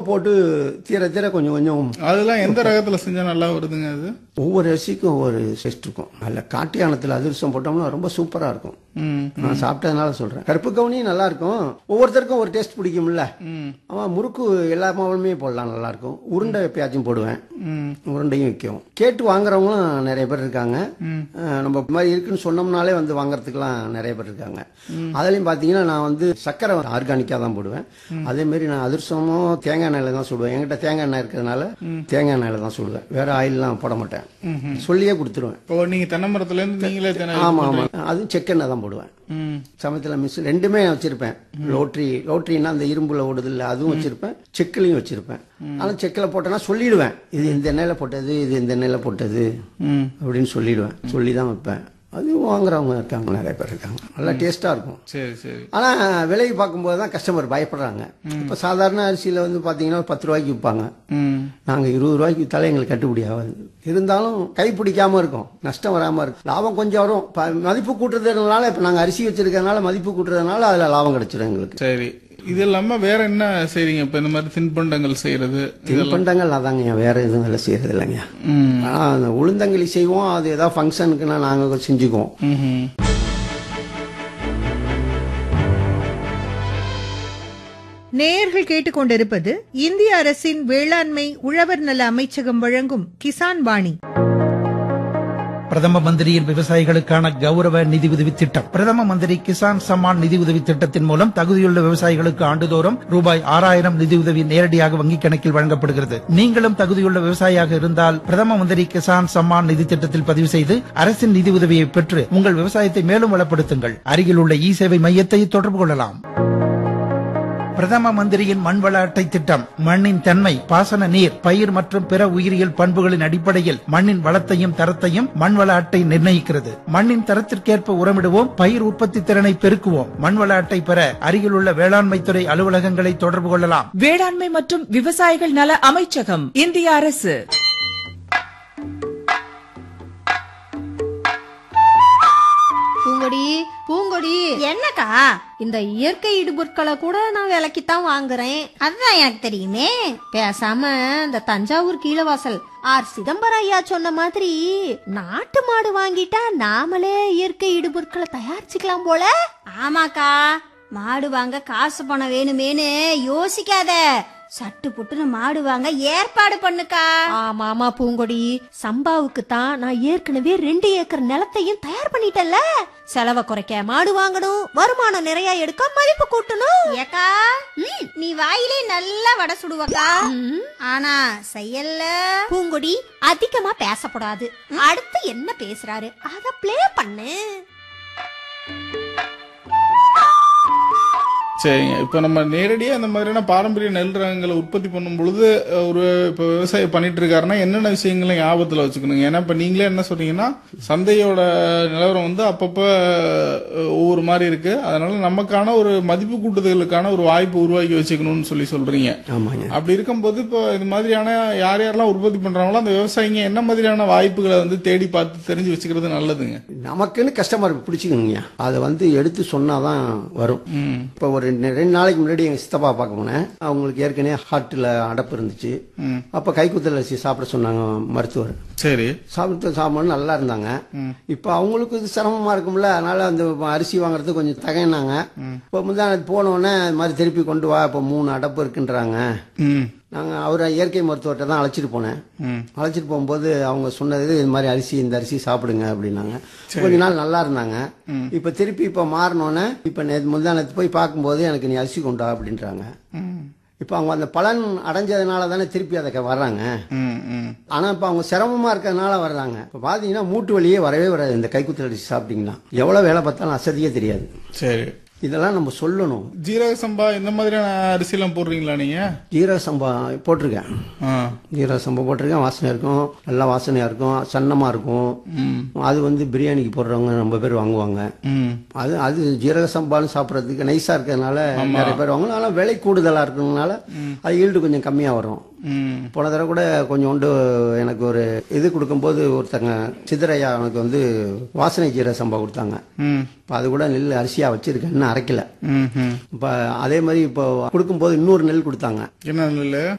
போட்டு தீர தீர கொஞ்சம் கொஞ்சம் அதெல்லாம் எந்த ரகத்துல செஞ்சா நல்லா வருதுங்க அது ஒவ்வொரு அரிசிக்கும் ஒவ்வொரு டேஸ்ட் இருக்கும் அதில் காட்டியானத்தில் அதிரசம் போட்டோம்னா ரொம்ப சூப்பராக இருக்கும் ம் நான் சாப்பிட்டதுனால சொல்கிறேன் கருப்பு கவுனியும் நல்லா இருக்கும் ஒவ்வொருத்தருக்கும் ஒரு டேஸ்ட் பிடிக்கும்ல ம் அவன் முறுக்கு எல்லா மாவுலுமே போடலாம் நல்லா இருக்கும் உருண்டை எப்பயாச்சும் போடுவேன் ம் உருண்டையும் விற்கும் கேட்டு வாங்குறவங்களும் நிறைய பேர் இருக்காங்க அஹ் நம்ம இந்த மாதிரி இருக்குன்னு சொன்னோம்னாலே வந்து வாங்குறதுக்குலாம் நிறைய பேர் இருக்காங்க அதுலயும் பாத்தீங்கன்னா நான் வந்து சக்கரை ஆர்கானிக்காக தான் போடுவேன் அதே மாதிரி நான் அதிர்சமும் தேங்காய் எண்ணெயில தான் சுடுவேன் என்கிட்ட தேங்காய் எண்ணெய் இருக்கிறதுனால தேங்காய் எண்ணெயில தான் சுடுவேன் வேற ஆயில்லாம் போட மாட்டேன் சொல்லியே கொடுத்துருவேன் இப்போ நீங்க தென்னை மரத்துல இருந்து நீங்களே தென்னை ஆமா ஆமா அதுவும் செக்கெண்ணெய் தான் போடுவேன் ம் சமயத்தில் மிஸ் ரெண்டுமே வச்சிருப்பேன் லோட்ரி லோட்ரின்னா அந்த இரும்புல ஓடுது இல்ல அதுவும் வச்சிருப்பேன் செக்கிலையும் வச்சிருப்பேன் ஆனால் செக்கில் போட்டேன்னா சொல்லிடுவேன் இது இந்த எண்ணெயில போட்டது இது இந்த எண்ணெயில போட்டது ம் அப்படின்னு சொல்லிடுவேன் சொல்லி தான் வைப்பேன் அது வாங்குறவங்க இருக்காங்க நிறைய பேர் இருக்காங்க நல்லா டேஸ்டா இருக்கும் சரி சரி ஆனா விலைக்கு பார்க்கும்போது தான் கஸ்டமர் பயப்படுறாங்க இப்ப சாதாரண அரிசியில வந்து பாத்தீங்கன்னா பத்து ரூபாய்க்கு விற்பாங்க ம் நாங்க இருபது ரூபாய்க்கு வித்தாலே எங்களுக்கு கட்டுப்படி ஆகாது இருந்தாலும் கை பிடிக்காம இருக்கும் நஷ்டம் வராம இருக்கும் லாபம் கொஞ்சம் வரும் ப- மதிப்பு கூட்டுறதுனால இப்ப நாங்க அரிசி வச்சிருக்கறதுனால மதிப்பு கூட்டுறதுனால அதுல லாபம் கிடைச்சிடும் எங்களுக்கு சரி இது இல்லாம வேற என்ன செய்றீங்க இப்ப இந்த மாதிரி தின்பண்டங்கள் செய்யறது தின்பண்டங்கள் அதாங்க வேற எதுவும் வேலை செய்யறது இல்லைங்க ம் ஆனா அந்த உளுந்தங்களி செய்வோம் அது ஏதாவது ஃபங்க்ஷனுக்குன்னா நாங்க செஞ்சுக்குவோம் ம்ஹும். நேயர்கள் கேட்டுக்கொண்டிருப்பது இந்திய அரசின் வேளாண்மை உழவர் நல அமைச்சகம் வழங்கும் கிசான் வாணி பிரதம மந்திரியின் விவசாயிகளுக்கான கௌரவ நிதி உதவி திட்டம் பிரதம மந்திரி கிசான் சம்மான் நிதி உதவி திட்டத்தின் மூலம் தகுதியுள்ள விவசாயிகளுக்கு ஆண்டுதோறும் ரூபாய் ஆறாயிரம் நிதி உதவி நேரடியாக வங்கிக் கணக்கில் வழங்கப்படுகிறது நீங்களும் தகுதியுள்ள விவசாயியாக இருந்தால் பிரதம மந்திரி கிசான் சம்மான் நிதி திட்டத்தில் பதிவு செய்து அரசின் நிதி உதவியை பெற்று உங்கள் விவசாயத்தை மேலும் வளப்படுத்துங்கள் அருகில் உள்ள இ சேவை மையத்தை தொடர்பு கொள்ளலாம் பிரதம மந்திரியின் மண்வள அட்டை திட்டம் மண்ணின் தன்மை பாசன நீர் பயிர் மற்றும் பிற உயிரியல் பண்புகளின் அடிப்படையில் மண்ணின் வளத்தையும் தரத்தையும் மண்வள அட்டை நிர்ணயிக்கிறது மண்ணின் தரத்திற்கேற்ப உரமிடுவோம் பயிர் உற்பத்தி திறனை பெருக்குவோம் மண்வள அட்டை பெற அருகிலுள்ள வேளாண்மை துறை அலுவலகங்களை தொடர்பு கொள்ளலாம் வேளாண்மை மற்றும் விவசாயிகள் நல அமைச்சகம் இந்திய அரசு பூங்கொடி பூங்கொடி என்னக்கா இந்த இயற்கை இடுபொருட்களை கூட நான் விலைக்குத்தான் வாங்குறேன் அதுதான் எனக்கு தெரியுமே பேசாம இந்த தஞ்சாவூர் கீழவாசல் ஆர் சிதம்பரம் ஐயா சொன்ன மாதிரி நாட்டு மாடு வாங்கிட்டா நாமளே இயற்கை இடுபொருட்களை தயாரிச்சுக்கலாம் போல ஆமாக்கா மாடு வாங்க காசு பணம் வேணுமேனு யோசிக்காத சட்டு புட்டுன்னு மாடு வாங்க ஏற்பாடு பண்ணுக்கா ஆமா ஆமா பூங்கொடி சம்பாவுக்கு தான் நான் ஏற்கனவே ரெண்டு ஏக்கர் நிலத்தையும் தயார் பண்ணிட்டேன்ல செலவை குறைக்க மாடு வாங்கணும் வருமானம் நிறைய எடுக்க மதிப்பு கூட்டணும் ஏக்கா ம், நீ வாயிலே நல்லா வடை சுடுவக்கா ஆனா செயல்ல பூங்கொடி அதிகமா பேசக்கூடாது அடுத்து என்ன பேசுறாரு அத ப்ளே பண்ணு சரிங்க இப்போ நம்ம நேரடியா இந்த மாதிரியான பாரம்பரிய நெல் ரகங்களை உற்பத்தி பண்ணும் பொழுது அஹ், ஒரு இப்போ விவசாயம் பண்ணிட்டு இருக்காருன்னா என்னென்ன விஷயங்களை ஞாபகத்துல வச்சுக்கணுங்க ஏன்னா இப்ப நீங்களே என்ன சொல்றீங்கன்னா சந்தையோட நிலவரம் வந்து அப்பப்ப அஹ், ஒவ்வொரு மாதிரி இருக்கு அதனால நமக்கான ஒரு மதிப்பு கூட்டுதலுக்கான ஒரு வாய்ப்பு உருவாக்கி வச்சுக்கணும்னு சொல்லி சொல்றீங்க ஆமாங்க அப்படி இருக்கும்போது இப்போ இது மாதிரியான யார் யாரெல்லாம் உற்பத்தி பண்றாங்களோ அந்த விவசாயிங்க என்ன மாதிரியான வாய்ப்புகளை வந்து தேடி பார்த்து தெரிஞ்சு வச்சுக்கிறது நல்லதுங்க நமக்குன்னு கஸ்டமர் பிடிச்சிக்கணுங்க அதை வந்து எடுத்து சொன்னாதான் வரும் இப்போ ஒரு ரெண்டு ரெண்டு நாளைக்கு முன்னாடி எங்க சித்தப்பா பார்க்க போனேன் அவங்களுக்கு ஏற்கனவே ஹார்ட்டில் அடப்பு இருந்துச்சு அப்போ கைக்குத்தல் அரிசி சாப்பிட சொன்னாங்க மருத்துவர் சரி சாப்பிட்டு சாப்பிடணும் நல்லா இருந்தாங்க இப்போ அவங்களுக்கு இது சிரமமா இருக்கும்ல அதனால அந்த அரிசி வாங்குறது கொஞ்சம் தகையினாங்க இப்போ முந்தானது போனோடனே இது மாதிரி திருப்பி கொண்டு வா இப்போ மூணு அடப்பு இருக்குன்றாங்க ம் நாங்கள் அவரை இயற்கை மருத்துவர்கிட்ட தான் அழைச்சிட்டு போனேன் அழைச்சிட்டு போகும்போது அவங்க சொன்னது இது மாதிரி அரிசி இந்த அரிசி சாப்பிடுங்க அப்படின்னாங்க கொஞ்ச நாள் நல்லா இருந்தாங்க இப்போ திருப்பி இப்போ மாறினோன்னே இப்போ நேற்று முந்தானத்து போய் பார்க்கும்போது எனக்கு நீ அரிசி கொண்டா அப்படின்றாங்க இப்போ அவங்க அந்த பலன் அடைஞ்சதுனால தானே திருப்பி அதை வர்றாங்க ம் ம் ஆனா இப்ப அவங்க சிரமமா இருக்கிறதுனால வர்றாங்க இப்ப பாத்தீங்கன்னா மூட்டு வலியே வரவே வராது இந்த கைக்குத்தல் அரிசி சாப்பிட்டீங்கன்னா எவ்வளவு வேலை பார்த்தாலும் அசதியே தெரியாது சரி இதெல்லாம் நம்ம சொல்லணும் ஜீரக சம்பா இந்த மாதிரியான அரிசிலாம் போடுறீங்களா நீங்க ஜீரக சம்பா போட்டிருக்கேன் ஆ ஜீரக சம்பா போட்டிருக்கேன் வாசனை இருக்கும் நல்லா வாசனையா இருக்கும் சன்னமா இருக்கும் அது வந்து பிரியாணிக்கு போடுறவங்க ரொம்ப பேர் வாங்குவாங்க ம் அது அது ஜீரக சம்பான்னு சாப்பிட்றதுக்கு நைஸா இருக்கிறதுனால நிறைய பேர் வாங்கலாம் ஆனால் விலை கூடுதலா இருக்கிறதுனால அது ஈல்டு கொஞ்சம் கம்மியா வரும் ம் போன தடவை கூட கொஞ்சோண்டு எனக்கு ஒரு இது கொடுக்கும்போது ஒருத்தங்க சித்தரையா எனக்கு வந்து வாசனை ஜீரக சம்பா கொடுத்தாங்க ம் இப்போ அது கூட நெல் அரிசியா வச்சிருக்கேன் இன்னும் அரைக்கல ம் ம் இப்போ அதே மாதிரி இப்போ கொடுக்கும்போது இன்னொரு நெல் கொடுத்தாங்க என்ன நெல்